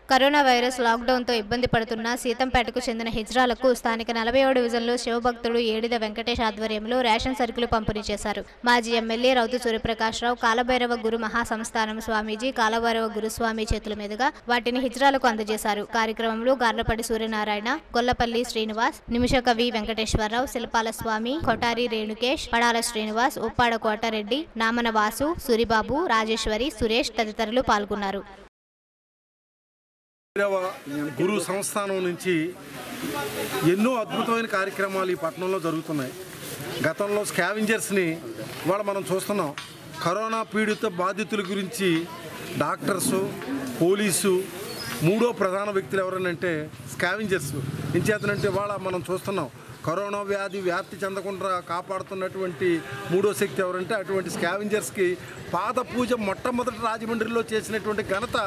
corona virus లాక్డౌన్తో ఇబ్బంది పడుతున్న సీతంపేటకు చెందిన హిజ్రాలకు స్థానిక నలభై ఏడు డివిజన్లో శివభక్తుడు ఏడిద వెంకటేష్ ఆధ్వర్యంలో రేషన్ సరుకులు పంపిణీ చేశారు మాజీ ఎమ్మెల్యే రౌతు సూర్యప్రకాశ్రావు కాలభైరవ గురు మహాసంస్థానం స్వామీజీ కాలభైరవ గురుస్వామి చేతుల మీదుగా వాటిని హిజ్రాలకు అందజేశారు కార్యక్రమంలో గార్లపల్లి సూర్యనారాయణ గొల్లపల్లి శ్రీనివాస్ నిమిషకవి వెంకటేశ్వరరావు శిల్పాల స్వామి కొటారి రేణుకేష్ పడాల శ్రీనివాస్ ఉప్పాడ కోటారెడ్డి నామన వాసు సూరిబాబు రాజేశ్వరి సురేష్ తదితరులు పాల్గొన్నారు భైరవ గురు సంస్థానం నుంచి ఎన్నో అద్భుతమైన కార్యక్రమాలు ఈ పట్టణంలో జరుగుతున్నాయి గతంలో స్కావెంజర్స్ని ఇవాళ మనం చూస్తున్నాం కరోనా పీడిత బాధితుల గురించి డాక్టర్స్ పోలీసు మూడో ప్రధాన వ్యక్తులు ఎవరనంటే స్కావెంజర్స్ ఇంచేతనంటే ఇవాళ మనం చూస్తున్నాం కరోనా వ్యాధి వ్యాప్తి చెందకుండా కాపాడుతున్నటువంటి మూడో శక్తి ఎవరంటే అటువంటి స్కావెంజర్స్కి పాద పూజ మొట్టమొదటి రాజమండ్రిలో చేసినటువంటి ఘనత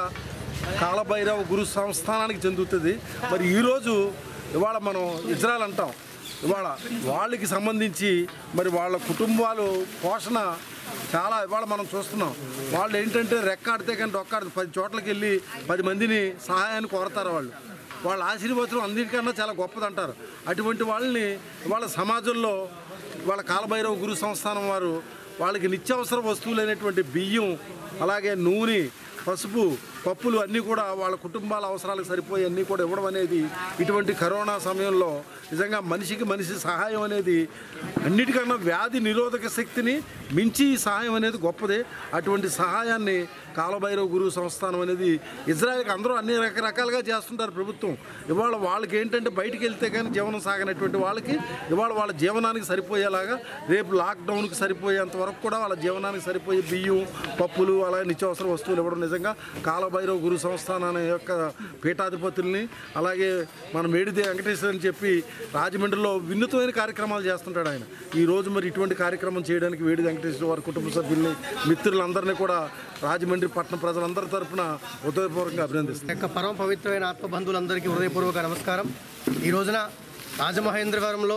కాలభైరవ గురు సంస్థానానికి చెందుతుంది మరి ఈరోజు ఇవాళ మనం ఇజ్రాయల్ అంటాం ఇవాళ వాళ్ళకి సంబంధించి మరి వాళ్ళ కుటుంబాలు పోషణ చాలా ఇవాళ మనం చూస్తున్నాం వాళ్ళు ఏంటంటే రెక్కాడితే కానీ డొక్కాడితే పది చోట్లకి వెళ్ళి పది మందిని సహాయాన్ని కోరతారు వాళ్ళు వాళ్ళ ఆశీర్వచనం అన్నిటికన్నా చాలా గొప్పదంటారు అటువంటి వాళ్ళని వాళ్ళ సమాజంలో వాళ్ళ కాలభైరవ గురు సంస్థానం వారు వాళ్ళకి నిత్యావసర వస్తువులైనటువంటి బియ్యం అలాగే నూనె పసుపు పప్పులు అన్నీ కూడా వాళ్ళ కుటుంబాల అవసరాలకు సరిపోయి అన్నీ కూడా ఇవ్వడం అనేది ఇటువంటి కరోనా సమయంలో నిజంగా మనిషికి మనిషి సహాయం అనేది అన్నిటికన్నా వ్యాధి నిరోధక శక్తిని మించి ఈ సహాయం అనేది గొప్పదే అటువంటి సహాయాన్ని కాలభైరవ గురువు సంస్థానం అనేది ఇజ్రాయెల్కి అందరూ అన్ని రకరకాలుగా చేస్తుంటారు ప్రభుత్వం ఇవాళ వాళ్ళకి ఏంటంటే బయటికి వెళ్తే కానీ జీవనం సాగనటువంటి వాళ్ళకి ఇవాళ వాళ్ళ జీవనానికి సరిపోయేలాగా రేపు లాక్డౌన్కి సరిపోయేంత వరకు కూడా వాళ్ళ జీవనానికి సరిపోయే బియ్యం పప్పులు అలాగే నిత్యావసర వస్తువులు ఇవ్వడం నిజంగా కాలభైరవ గురు సంస్థానం యొక్క పీఠాధిపతుల్ని అలాగే మన మేడిదే వెంకటేశ్వర అని చెప్పి రాజమండ్రిలో వినూతమైన కార్యక్రమాలు చేస్తుంటాడు ఆయన ఈ రోజు మరి ఇటువంటి కార్యక్రమం చేయడానికి వేడి వెంకటేశ్వర వారి కుటుంబ సభ్యుల్ని మిత్రులందరినీ కూడా రాజమండ్రి పట్టణ ప్రజలందరి తరపున హృదయపూర్వకంగా అభినందిస్తాను యొక్క పరమ పవిత్రమైన ఆత్మబంధువులందరికీ హృదయపూర్వక నమస్కారం ఈ రోజున రాజమహేంద్రవరంలో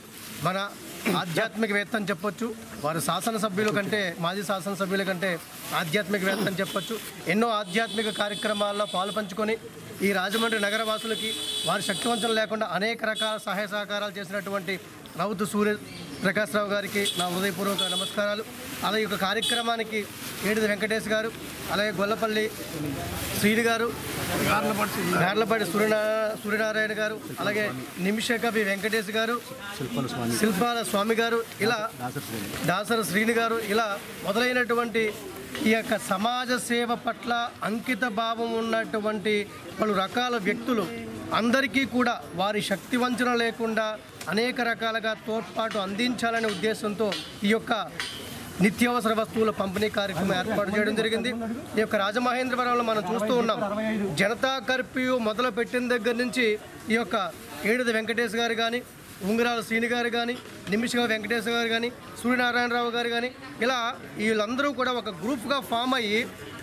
మన ఆధ్యాత్మికవేత్త అని చెప్పొచ్చు వారు శాసనసభ్యుల కంటే మాజీ శాసనసభ్యుల కంటే ఆధ్యాత్మికవేత్త అని చెప్పొచ్చు ఎన్నో ఆధ్యాత్మిక కార్యక్రమాల్లో పాలు పంచుకొని ఈ రాజమండ్రి నగరవాసులకి వారి శక్తివంచన లేకుండా అనేక రకాల సహాయ సహకారాలు చేసినటువంటి రౌతు సూర్య ప్రకాశ్రావు గారికి నా హృదయపూర్వక నమస్కారాలు అలాగే ఈ యొక్క కార్యక్రమానికి ఏడిది వెంకటేష్ గారు అలాగే గొల్లపల్లి శ్రీని గారు గార్లపాటి సూర్యనా సూర్యనారాయణ గారు అలాగే నిమిషకవి వెంకటేష్ గారు శిల్పాల స్వామి గారు ఇలా దాసర శ్రీని గారు ఇలా మొదలైనటువంటి ఈ యొక్క సమాజ సేవ పట్ల అంకిత భావం ఉన్నటువంటి పలు రకాల వ్యక్తులు అందరికీ కూడా వారి శక్తి వంచన లేకుండా అనేక రకాలుగా తోడ్పాటు అందించాలనే ఉద్దేశంతో ఈ యొక్క నిత్యావసర వస్తువుల పంపిణీ కార్యక్రమం ఏర్పాటు చేయడం జరిగింది ఈ యొక్క రాజమహేంద్రవరంలో మనం చూస్తూ ఉన్నాం జనతా కర్ఫ్యూ మొదలు పెట్టిన దగ్గర నుంచి ఈ యొక్క ఏడుది వెంకటేష్ గారు కానీ ఉంగరాల శ్రీని గారు కానీ నిమిషగా వెంకటేశ్వర గారు కానీ సూర్యనారాయణరావు గారు కానీ ఇలా వీళ్ళందరూ కూడా ఒక గ్రూప్గా ఫామ్ అయ్యి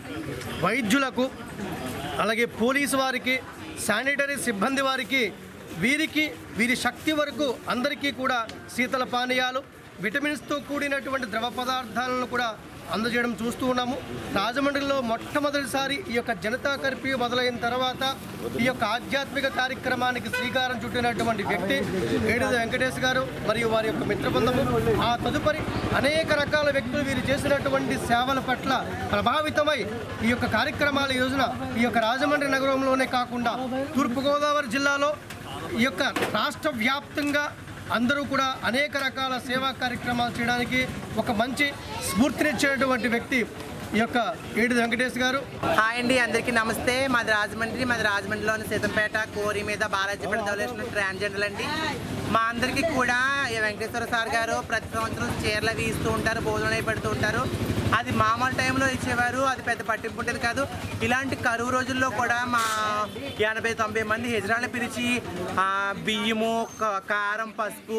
వైద్యులకు అలాగే పోలీసు వారికి శానిటరీ సిబ్బంది వారికి వీరికి వీరి శక్తి వరకు అందరికీ కూడా శీతల పానీయాలు విటమిన్స్తో కూడినటువంటి ద్రవ పదార్థాలను కూడా అందజేయడం చూస్తూ ఉన్నాము రాజమండ్రిలో మొట్టమొదటిసారి ఈ యొక్క జనతా కర్ఫ్యూ మొదలైన తర్వాత ఈ యొక్క ఆధ్యాత్మిక కార్యక్రమానికి శ్రీకారం చుట్టినటువంటి వ్యక్తి ఏడుది వెంకటేష్ గారు మరియు వారి యొక్క మిత్రబృందము ఆ తదుపరి అనేక రకాల వ్యక్తులు వీరు చేసినటువంటి సేవల పట్ల ప్రభావితమై ఈ యొక్క కార్యక్రమాల ఈ రోజున ఈ యొక్క రాజమండ్రి నగరంలోనే కాకుండా తూర్పుగోదావరి జిల్లాలో ఈ యొక్క రాష్ట్ర వ్యాప్తంగా అందరూ కూడా అనేక రకాల సేవా కార్యక్రమాలు చేయడానికి ఒక మంచి స్ఫూర్తినిచ్చేటువంటి వ్యక్తి ఈ యొక్క ఏడు వెంకటేష్ గారు హాయ్ అండి అందరికీ నమస్తే మాది రాజమండ్రి మాది రాజమండ్రిలోని సీతంపేట కోరి మీద బాలాజీపేట ధవలేసిన ట్రాన్స్జెండర్ అండి మా అందరికీ కూడా ఈ వెంకటేశ్వర సార్ గారు ప్రతి సంవత్సరం చీరలు అవి ఇస్తూ ఉంటారు భోజనం అవి పెడుతూ ఉంటారు అది మామూలు టైంలో ఇచ్చేవారు అది పెద్ద పట్టింపు ఉండేది కాదు ఇలాంటి కరువు రోజుల్లో కూడా మా ఎనభై తొంభై మంది హెజరాలను పిలిచి ఆ, బియ్యము క- కారం పసుపు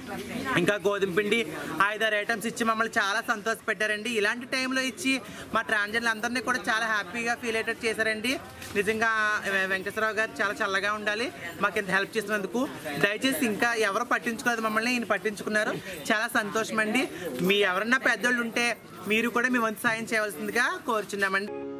ఇంకా గోధుమ పిండి ఐదారు ఐటమ్స్ ఇచ్చి మమ్మల్ని చాలా సంతోషపెట్టారండి ఇలాంటి టైంలో ఇచ్చి మా ట్రాన్స్జెండర్లు అందరినీ కూడా చాలా హ్యాపీగా ఫీల్ అయ్యేటట్టు చేశారండి నిజంగా వె- వెంకటేశ్వరరావు గారు చాలా చల్లగా ఉండాలి మాకు ఇంత హెల్ప్ చేసినందుకు దయచేసి ఇంకా ఎవరు పట్టించుకోలేదు మమ్మల్ని ఈయన పట్టించుకున్నారు చాలా సంతోషం అండి మీ ఎవరన్నా పెద్దోళ్ళు ఉంటే మీరు కూడా మీ వంతు సాయం చేయవలసిందిగా కోరుచున్నామండి